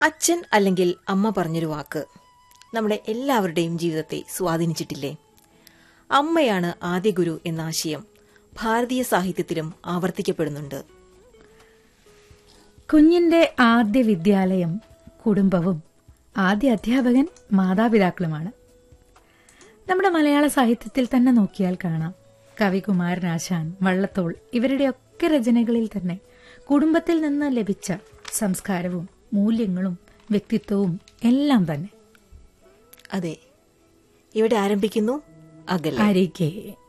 അച്ഛൻ അല്ലെങ്കിൽ അമ്മ പറഞ്ഞൊരു വാക്ക് നമ്മുടെ എല്ലാവരുടെയും ജീവിതത്തെ സ്വാധീനിച്ചിട്ടില്ലേ അമ്മയാണ് ആദ്യ ഗുരു എന്ന ആശയം ഭാരതീയ സാഹിത്യത്തിലും ആവർത്തിക്കപ്പെടുന്നുണ്ട് കുഞ്ഞിന്റെ ആദ്യ വിദ്യാലയം കുടുംബവും ആദ്യ അധ്യാപകൻ മാതാപിതാക്കളുമാണ് നമ്മുടെ മലയാള സാഹിത്യത്തിൽ തന്നെ നോക്കിയാൽ കാണാം കവി കുമാരനാശാൻ വള്ളത്തോൾ ഇവരുടെയൊക്കെ രചനകളിൽ തന്നെ കുടുംബത്തിൽ നിന്ന് ലഭിച്ച സംസ്കാരവും മൂല്യങ്ങളും വ്യക്തിത്വവും എല്ലാം തന്നെ അതെ ഇവിടെ ആരംഭിക്കുന്നു അകലെ അരികെ